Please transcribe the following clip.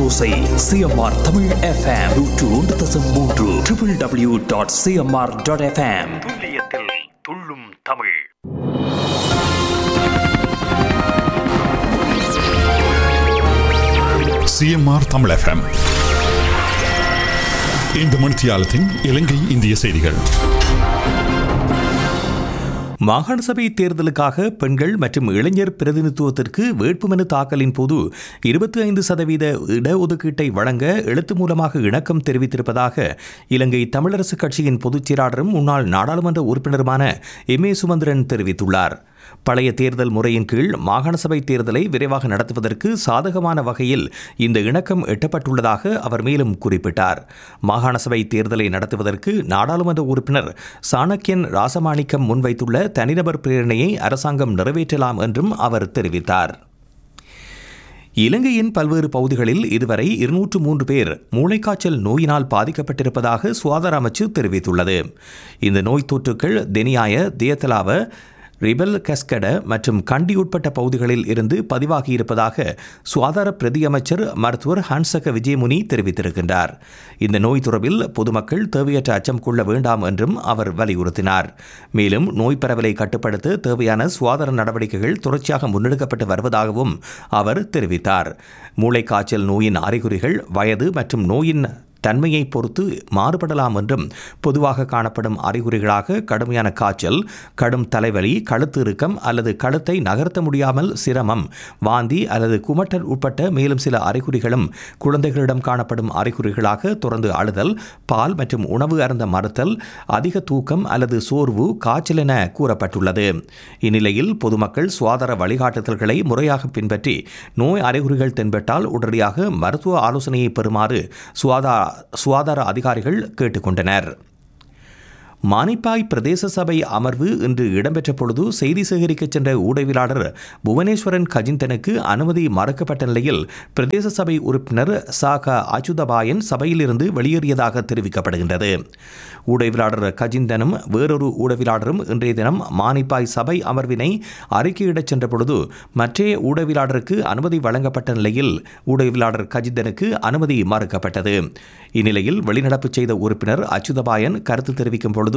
கடலோசை CMR Tamil FM நூற்று ஒன்று தசம் மூன்று triple W dot CMR dot FM துல்லியத்தில் துள்ளும் தமிழ் சிஎம்ஆர் தமிழ் எஃப்எம் இந்த மணித்தியாலத்தின் இலங்கை இந்திய செய்திகள் மாகாண சபை தேர்தலுக்காக பெண்கள் மற்றும் இளைஞர் பிரதிநிதித்துவத்திற்கு வேட்புமனு தாக்கலின் போது இருபத்தி ஐந்து சதவீத இடஒதுக்கீட்டை வழங்க எழுத்து மூலமாக இணக்கம் தெரிவித்திருப்பதாக இலங்கை தமிழரசு கட்சியின் பொதுச் செயலாளரும் முன்னாள் நாடாளுமன்ற உறுப்பினருமான எம் ஏ சுமந்திரன் தெரிவித்துள்ளார் பழைய தேர்தல் முறையின் கீழ் மாகாண சபை தேர்தலை விரைவாக நடத்துவதற்கு சாதகமான வகையில் இந்த இணக்கம் எட்டப்பட்டுள்ளதாக அவர் மேலும் குறிப்பிட்டார் மாகாண சபை தேர்தலை நடத்துவதற்கு நாடாளுமன்ற உறுப்பினர் சாணக்கியன் ராசமாணிக்கம் முன்வைத்துள்ள தனிநபர் பிரேரணையை அரசாங்கம் நிறைவேற்றலாம் என்றும் அவர் தெரிவித்தார் இலங்கையின் பல்வேறு பகுதிகளில் இதுவரை இருநூற்று மூன்று பேர் மூளைக்காய்ச்சல் நோயினால் பாதிக்கப்பட்டிருப்பதாக சுகாதார அமைச்சு தெரிவித்துள்ளது இந்த நோய் தொற்றுக்கள் தெனியாய தியத்தலாவ ரிபல் கஸ்கட மற்றும் கண்டி உட்பட்ட பகுதிகளில் இருந்து பதிவாகியிருப்பதாக சுகாதார பிரதி அமைச்சர் மருத்துவர் ஹன்சக விஜயமுனி தெரிவித்திருக்கின்றார் இந்த நோய் தொடர்பில் பொதுமக்கள் தேவையற்ற அச்சம் கொள்ள வேண்டாம் என்றும் அவர் வலியுறுத்தினார் மேலும் நோய் பரவலை கட்டுப்படுத்த தேவையான சுகாதார நடவடிக்கைகள் தொடர்ச்சியாக முன்னெடுக்கப்பட்டு வருவதாகவும் அவர் தெரிவித்தார் மூளைக்காய்ச்சல் நோயின் அறிகுறிகள் வயது மற்றும் நோயின் தன்மையை பொறுத்து மாறுபடலாம் என்றும் பொதுவாக காணப்படும் அறிகுறிகளாக கடுமையான காய்ச்சல் கடும் தலைவலி கழுத்து இறுக்கம் அல்லது கழுத்தை நகர்த்த முடியாமல் சிரமம் வாந்தி அல்லது குமட்டல் உட்பட்ட மேலும் சில அறிகுறிகளும் குழந்தைகளிடம் காணப்படும் அறிகுறிகளாக தொடர்ந்து அழுதல் பால் மற்றும் உணவு அருந்த மறுத்தல் அதிக தூக்கம் அல்லது சோர்வு காய்ச்சல் என கூறப்பட்டுள்ளது இந்நிலையில் பொதுமக்கள் சுகாதார வழிகாட்டுதல்களை முறையாக பின்பற்றி நோய் அறிகுறிகள் தென்பட்டால் உடனடியாக மருத்துவ ஆலோசனையை பெறுமாறு சுகாதார சுகாதார அதிகாரிகள் கேட்டுக்கொண்டனர் மானிப்பாய் பிரதேச சபை அமர்வு இன்று இடம்பெற்ற பொழுது செய்தி சேகரிக்கச் சென்ற ஊடகவியலாளர் புவனேஸ்வரன் கஜிந்தனுக்கு அனுமதி மறுக்கப்பட்ட நிலையில் பிரதேச சபை உறுப்பினர் சாக அச்சுதபாயன் சபையிலிருந்து வெளியேறியதாக தெரிவிக்கப்படுகின்றது ஊடகவியலாளர் கஜிந்தனும் வேறொரு ஊடகவியலாளரும் இன்றைய தினம் மானிப்பாய் சபை அமர்வினை அறிக்கையிடச் சென்ற பொழுது மற்றைய ஊடகவியலாளருக்கு அனுமதி வழங்கப்பட்ட நிலையில் ஊடகவியலாளர் கஜிந்தனுக்கு அனுமதி மறுக்கப்பட்டது இந்நிலையில் வெளிநடப்பு செய்த உறுப்பினர் அச்சுதபாயன் கருத்து தெரிவிக்கும் பொழுது